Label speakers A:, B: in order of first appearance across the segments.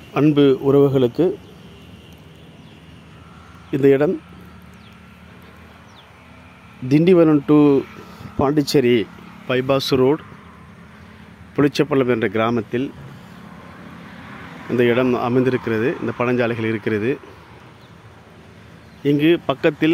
A: அன்பு உறவுகளுக்கு இந்த இடம் Tindivanam to Pondicherry bypass road Pulichapallam என்ற கிராமத்தில் இந்த இடம் அமைந்திருக்கிறது இந்த பழஞ்சாலைகள் இருக்கிறது இங்கு பக்கத்தில்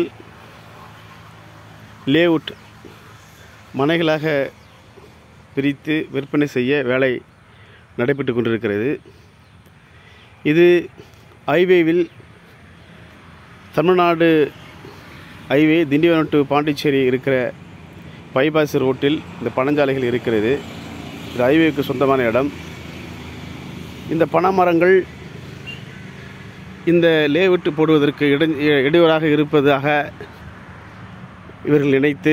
A: லேஅவுட் மனைகளாக பிரித்து விற்பனை செய்ய வேலை நடைபெற்று கொண்டிருக்கிறது இது ஹைவேவில் தமிழ்நாடு ஹைவே திண்டிவனம் டு பாண்டிச்சேரி இருக்கிற பைபாஸ் ரோட்டில் இந்த பனஞ்சாலைகள் இருக்கிறது இது ஹைவேக்கு சொந்தமான இடம் இந்த பனைமரங்கள் இந்த லேவிட்டு போடுவதற்கு இட இடையூறாக இருப்பதாக இவர்கள் நினைத்து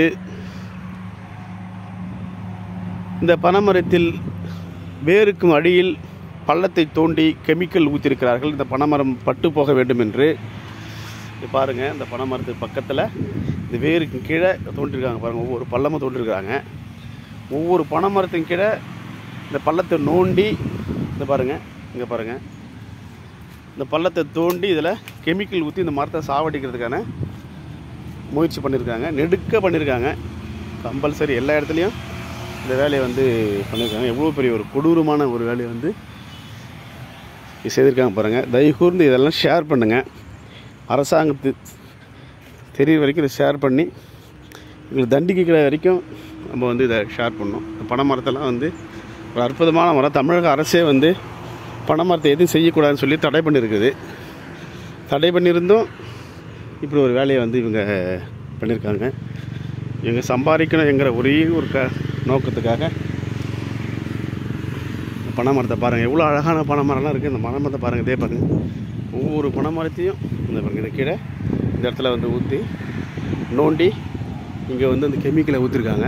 A: இந்த பனைமரத்தில் வேருக்கும் அடியில் பள்ளத்தை தோண்டி கெமிக்கல் ஊற்றிருக்கிறார்கள் இந்த பனைமரம் பட்டு போக வேண்டும் என்று இது பாருங்கள் இந்த பனைமரத்துக்கு பக்கத்தில் இந்த வேருக்கு கீழே தோண்டிருக்காங்க பாருங்கள் ஒவ்வொரு பள்ளமும் தோண்டிருக்கிறாங்க ஒவ்வொரு பனைமரத்தின் கீழே இந்த பள்ளத்தை நோண்டி இந்த பாருங்கள் இங்கே பாருங்கள் இந்த பள்ளத்தை தோண்டி இதில் கெமிக்கல் ஊற்றி இந்த மரத்தை சாவடிக்கிறதுக்கான முயற்சி பண்ணியிருக்காங்க நெடுக்க பண்ணியிருக்காங்க கம்பல்சரி எல்லா இடத்துலையும் இந்த வேலையை வந்து பண்ணியிருக்காங்க எவ்வளோ பெரிய ஒரு கொடூரமான ஒரு வேலையை வந்து இது செய்திருக்காங்க பாருங்கள் தயவு கூர்ந்து இதெல்லாம் ஷேர் பண்ணுங்கள் அரசாங்கத்து தெரியுற வரைக்கும் இதை ஷேர் பண்ணி எங்களுக்கு தண்டிக்கிற வரைக்கும் நம்ம வந்து இதை ஷேர் பண்ணோம் இந்த பனை மரத்தெல்லாம் வந்து ஒரு அற்புதமான மரம் தமிழக அரசே வந்து பனை மரத்தை எதுவும் செய்யக்கூடாதுன்னு சொல்லி தடை பண்ணியிருக்குது தடை பண்ணியிருந்தும் இப்படி ஒரு வேலையை வந்து இவங்க பண்ணியிருக்காங்க இவங்க சம்பாதிக்கணும் என்கிற ஒரே ஒரு க நோக்கத்துக்காக இந்த பனை மரத்தை பாருங்கள் எவ்வளோ அழகான பனை மரம்லாம் இருக்குது இந்த பனை மரத்தை பாருங்கள் இதே பாருங்கள் ஒவ்வொரு பனை மரத்தையும் இந்த பாருங்கள் இந்த கீழே இந்த இடத்துல வந்து ஊற்றி நோண்டி இங்கே வந்து அந்த கெமிக்கலை ஊற்றிருக்காங்க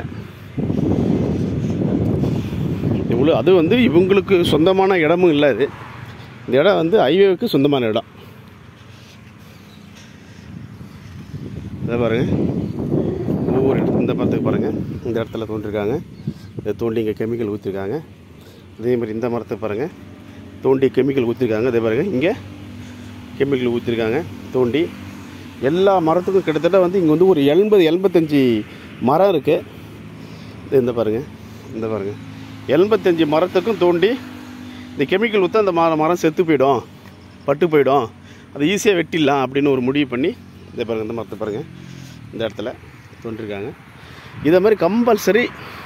A: இவ்வளோ அது வந்து இவங்களுக்கு சொந்தமான இடமும் இல்லை இது இந்த இடம் வந்து ஹைவேவுக்கு சொந்தமான இடம் இதை பாருங்கள் ஒவ்வொரு இடத்துல இந்த மரத்துக்கு பாருங்கள் இந்த இடத்துல தோண்டிருக்காங்க இதை தோண்டி இங்கே கெமிக்கல் ஊற்றிருக்காங்க அதே மாதிரி இந்த மரத்தை பாருங்கள் தோண்டி கெமிக்கல் ஊற்றிருக்காங்க அதே பாருங்கள் இங்கே கெமிக்கல் ஊற்றிருக்காங்க தோண்டி எல்லா மரத்துக்கும் கிட்டத்தட்ட வந்து இங்கே வந்து ஒரு எண்பது எண்பத்தஞ்சு மரம் இருக்குது இந்த பாருங்கள் இந்த பாருங்கள் எண்பத்தஞ்சு மரத்துக்கும் தோண்டி இந்த கெமிக்கல் ஊற்ற அந்த மரம் மரம் செத்து போயிடும் பட்டு போயிடும் அதை ஈஸியாக வெட்டிடலாம் அப்படின்னு ஒரு முடிவு பண்ணி இந்த பாருங்கள் இந்த மரத்தை பாருங்கள் இந்த இடத்துல தோன்றிருக்காங்க இதை மாதிரி கம்பல்சரி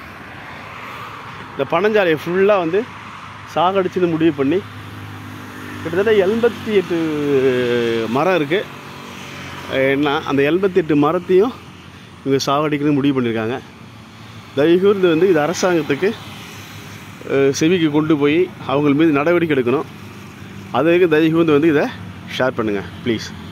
A: இந்த பனஞ்சாலையை ஃபுல்லாக வந்து சாகடிச்சுன்னு முடிவு பண்ணி கிட்டத்தட்ட எண்பத்தி எட்டு மரம் இருக்குது என்ன அந்த எண்பத்தி எட்டு மரத்தையும் இவங்க சாவடிக்கணும்னு முடிவு பண்ணியிருக்காங்க தயவுகூர்ந்து வந்து இது அரசாங்கத்துக்கு அஹ், செவிக்கு கொண்டு போய் அவங்க மீது நடவடிக்கை எடுக்கணும் அதுக்கு தயவுகூர்ந்து வந்து இதை ஷேர் பண்ணுங்கள் ப்ளீஸ்